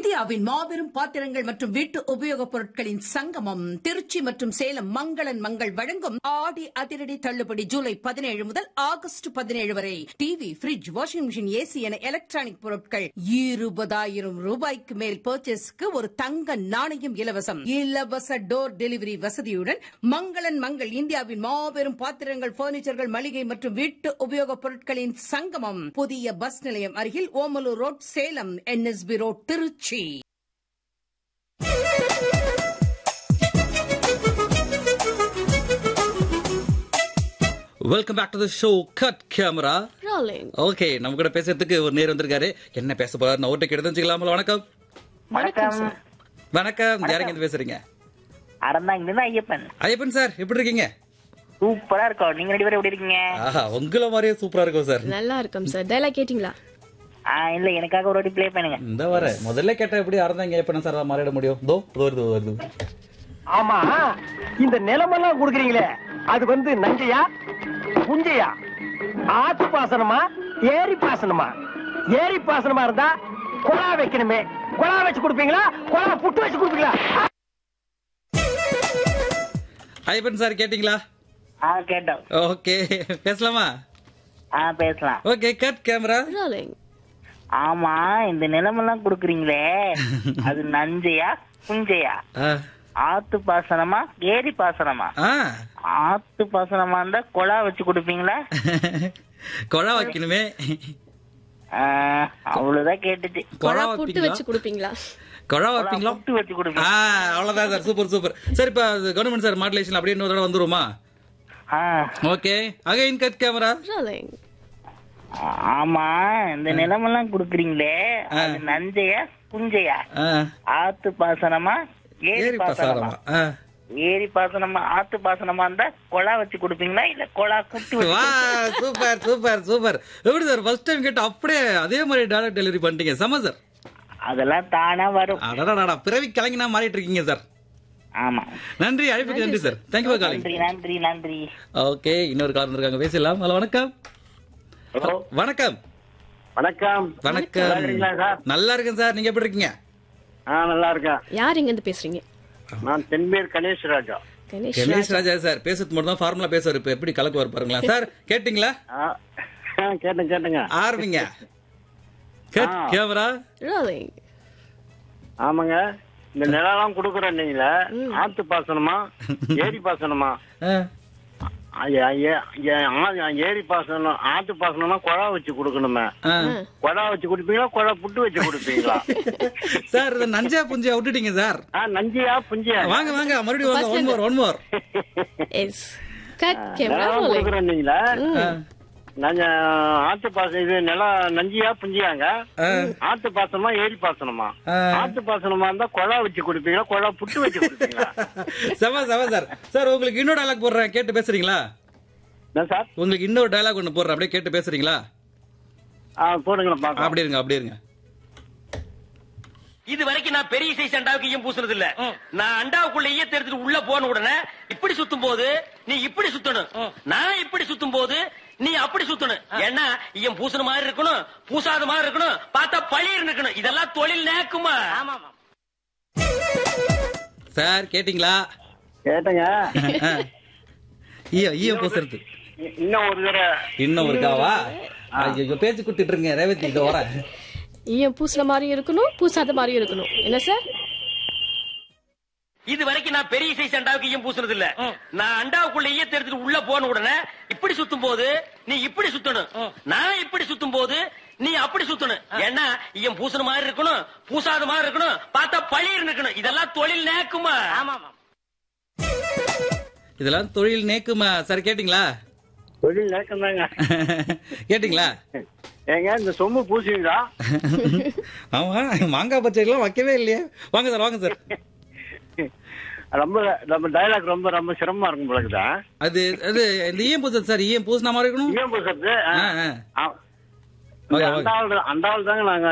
இந்தியாவின் மாபெரும் பாத்திரங்கள் மற்றும் வீட்டு உபயோகப் பொருட்களின் சங்கமம் திருச்சி மற்றும் சேலம் மங்களன் மங்கள் வழங்கும் ஆடி அதிரடி தள்ளுபடி ஜூலை பதினேழு முதல் ஆகஸ்ட் பதினேழு வரை TV fridge washing machine AC என எலக்ட்ரானிக் பொருட்கள் இருபதாயிரம் ரூபாய்க்கு மேல் பர்ச்சேஸ்க்கு ஒரு தங்க நாணயம் இலவசம் இலவச டோர் டெலிவரி வசதியுடன் மங்களன் மங்கள் இந்தியாவின் மாபெரும் பாத்திரங்கள் பர்னிச்சர்கள் மளிகை மற்றும் வீட்டு உபயோகப் பொருட்களின் சங்கமம் புதிய பஸ் நிலையம் அருகில் Omalur road Salem NSB road Trichy welcome back to the show cut camera Rolling. Okay நம்ம கூட பேசுறதுக்கு ஒரு நேர் வந்திருக்காரு என்ன பேச போறாரு நான் ஓட்டு கிட்ட வச்சுக்கலாமா வணக்கம் வணக்கம் வணக்கம் யாருங்க இருந்து பேசுறீங்க அறந்தாங்க ஐயப்பன் ஐயப்பன் சார் எப்படி இருக்கீங்க சூப்பரா இருக்கோம் நீங்க ரெண்டு பேரும் எப்படி இருக்கீங்க ஆஹா உங்களை மாதிரியே சூப்பரா இருக்கும் சார் நல்லா இருக்கும் சார் டைலாக் கேட்டிங்களா ஆ இல்ல எனக்காக ஒரு வாட்டி ப்ளே பண்ணுங்க இந்த வர முதல்ல கேட்ட எப்படி அறந்தாங்க எப்ப சார் மாறிட முடியும் தோ இதோ வருது இதோ வருது ஆமா இந்த நிலமெல்லாம் குடுக்குறீங்களே அது வந்து நஞ்சையா புஞ்சையா ஆத்து பாசனமா ஏரி பாசனமா ஏரி பாசனமா இருந்தா குழா வைக்கணுமே குழா வச்சு கொடுப்பீங்களா குழா புட்டு வச்சு கொடுப்பீங்களா ஐயப்பன் சார் கேட்டிங்களா ஆ கேட்டோம் ஓகே பேசலாமா ஆ பேசலாம் ஓகே கட் கேமரா Rolling. ஆமா இந்த நிலமெல்லாம் குடுக்குறீங்களே அது நஞ்சையா புஞ்சையா ஆத்து பாசனமா ஏரி பாசனமா ஆ ஆத்து பாசனமா இருந்தா குழா வச்சு கொடுப்பீங்களா குழா வைக்கணுமே ஆ, அவ்வளவுதான் கேட்டுச்சு குழா கொழா புட்டு வைப்பீங்களா வச்சு கொடுப்பீங்களா குழா குழா வைப்பீங்களா புட்டு வச்சு ஆ கொடுப்பீங்க அவ்வளவுதான் சார் சூப்பர் சூப்பர் சார் இப்ப கவர்மெண்ட் சார் மாடுலேஷன் அப்படியே இன்னொரு தடவை வந்துருமா ஆ, okay again cut camera Rolling. ஆமா இந்த நிலமெல்லாம் குடுக்குறீங்களே அது நஞ்சையா புஞ்சையா ஆத்து பாசனமா ஏரி ஏரி பாசனமா பசாரமா ஆ. ஏரி பாசனமா ஆத்து பாசனமா இருந்தா குழா வச்சு கொடுப்பீங்களா இல்ல குழா குட்டு வச்சு வா சூப்பர் சூப்பர் சூப்பர் எப்படி சார் ஃபர்ஸ்ட் டைம் கேட்டு அப்படியே அதே மாதிரி டைரக்ட் டெலிவரி பண்ணிட்டீங்க செம சார் அதெல்லாம் தானா வரும் அடடா பிறவி கலங்கினா மாறிட்டு இருக்கீங்க சார் ஆமா நன்றி அழைப்புக்கு நன்றி சார் தேங்க்யூ ஃபார் காலிங் நன்றி நன்றி நன்றி ஓகே இன்னொரு கால் இருக்காங்க பேசலாம் ஹலோ வணக்கம் ஹலோ வணக்கம் வணக்கம் வணக்கம் நல்லா இருக்கீங்களா சார்? நல்லா இருக்கேன் சார் நீங்க எப்படி இருக்கீங்க ஆ நல்லா இருக்கேன் யார் இங்க இருந்து பேசுறீங்க நான் தென்பேர் கணேஷ் ராஜா கணேஷ் கணேஷ் ராஜா சார் பேசுறது மட்டும் தான் ஃபார்முலா பேசுவார் இப்ப எப்படி கலக்கு பாருங்களா சார் கேட்டிங்களா கேட்டேன் கேட்டுங்க ஆரம்பிங்க கட் கேமரா Rolling. ஆமாங்க இந்த நிலம் குடுக்குறேன் நீங்களே ஆத்து பாசனமா ஏரி பாசனமா ஐயா, ஐயா, ஐயா, ஆ- ஏரி பாசனம் ஆத்து பாசனம்னா குழா வச்சு கொடுக்கணுமே குழா வச்சு கொடுப்பீங்களா குழா புட்டு வச்சு கொடுப்பீங்களா சார் இதை நஞ்சா புஞ்சா விட்டுட்டீங்க சார் ஆ நஞ்சியா புஞ்சியா வாங்க வாங்க மறுபடியும் வாங்க one more one more Yes. Cut camera நிலம் rolling. கொடுக்குறேன் நீங்களே நாங்க ஆத்து பாசனம் இது நிலம் நஞ்சியா புஞ்சியாங்க ஆத்து பாசனமா ஏரி பாசனமா ஆத்து பாசனமா இருந்தா குழா வச்சு கொடுப்பீங்களா குழா புட்டு வச்சு கொடுப்பீங்களா செம செம சார் சார் உங்களுக்கு இன்னொரு டயலாக் போடுறேன் கேட்டு பேசுறீங்களா என்ன சார் உங்களுக்கு இன்னொரு டயலாக் ஒன்று போடுறேன் அப்படியே கேட்டு பேசுறீங்களா ஆ போடுங்களேன் பாக்கலாம் அப்படி இருங்க அப்படி இருங்க இது வரைக்கும் நான் பெரிய சைஸ் அண்டாவுக்கு ஈயம் பூசுனது இல்ல நான் அண்டாவுக்குள்ள ஈயத்தை எடுத்துட்டு உள்ள போன உடனே இப்படி சுத்தும் போது நீ இப்படி சுத்தணும் நான் இப்படி சுத்தும் போது நீ அப்படி சுத்தணும் ஏன்னா ஈயம் பூசுன மாதிரி இருக்கணும் பூசாத மாதிரி இருக்கணும் பார்த்தா பழியர் இருக்கணும் இதெல்லாம் தொழில் நேக்குமா சார் கேட்டிங்களா கேட்டேங்க ஈயம் ஈயம் பூசுறது இ- இன்னும் ஒரு தடவை இன்னும் இருக்காவா ஐயோ பேச்சு கொடுத்துட்டு இருங்க ரேவதி இதோ வரேன் ஈயம் பூசின மாதிரியும் இருக்கணும் பூசாத மாதிரியும் இருக்கணும் என்ன சார் இது வரைக்கும் நான் பெரிய சைஸ் அண்டாவுக்கு ஈயம் பூசுனது இல்ல நான் அண்டாவுக்குள்ள ஈயத்தை எடுத்துட்டு உள்ள போன உடனே இப்படி சுத்தும் போது நீ இப்படி சுத்தணும் நான் இப்படி சுத்தும் போது நீ அப்படி சுத்தணும் ஏன்னா ஈயம் பூசுன மாதிரி இருக்கணும் பூசாத மாதிரி இருக்கணும் பார்த்தா பழியர் இருக்கணும் இதெல்லாம் தொழில் நேக்குமா இதெல்லாம் தொழில் நேக்குமா சார் கேட்டிங்களா தொழில் நேக்கம்தாங்க கேட்டிங்களா ஏங்க இந்த சொம்பு பூசுவீங்களா ஆமா மாங்காய் பச்சைக்கெல்லாம் வைக்கவே இல்லையே வாங்க சார் வாங்க சார் ரொம்ப நம்ம டயலாக் ரொம்ப ரொம்ப சிரமமா இருக்கும் போலக்குதா அது அது இந்த ஈயம் பூசுறது சார் ஈயம் பூசின மாதிரி இருக்கணும் ஏன் பூசுறது ஆ, ஆ. ஆ. வாங்க, வாங்க. அண்டாவில் அண்டாவில் தாங்க நாங்க